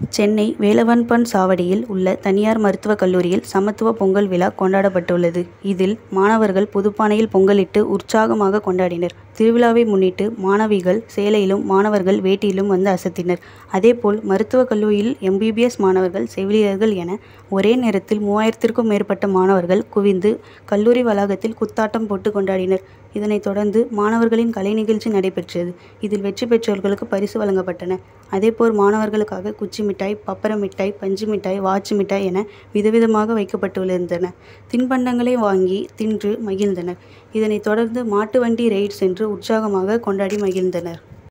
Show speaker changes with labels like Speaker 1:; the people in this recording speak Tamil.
Speaker 1: சென்னை வேலவன்பன் சாவடியில் உள்ள தனியார் மருத்துவக் கல்லூரியில் சமத்துவ பொங்கல் விழா கொண்டாடப்பட்டுள்ளது. இதில் மாணவர்கள் புதுப்பானையில் பொங்கலிட்டு உற்சாகமாக கொண்டாடினர். திருவிழாவை முன்னிட்டு மாணவிகள் சேலையிலும் மாணவர்கள் வேட்டியிலும் வந்து அசத்தினர். அதேபோல் மருத்துவக் கல்லூரியில் எம். பி. பி. எஸ். மாணவர்கள் செவிலியர்கள் என ஒரே நேரத்தில் மூவாயிரத்திற்கும் மேற்பட்ட மாணவர்கள் குவிந்து கல்லூரி வளாகத்தில் குத்தாட்டம் போட்டு கொண்டாடினர். இதனைத் தொடர்ந்து மாணவர்களின் கலை நிகழ்ச்சி நடைபெற்றது. இதில் வெற்றி பெற்றவர்களுக்கு பரிசு வழங்கப்பட்டன. அதேபோல் மாணவர்களுக்காக குச்சி மிட்டாய் பப்பர மிட்டாய் பஞ்சு மிட்டாய் வாச்சு மிட்டாய் என விதவிதமாக வைக்கப்பட்டிருந்தன. தின்பண்டங்களை வாங்கி தின்று மகிழ்ந்தனர். இதனைத் தொடர்ந்து மாட்டு வண்டி ரெய்டு சென்று உற்சாகமாக கொண்டாடி மகிழ்ந்தனர்.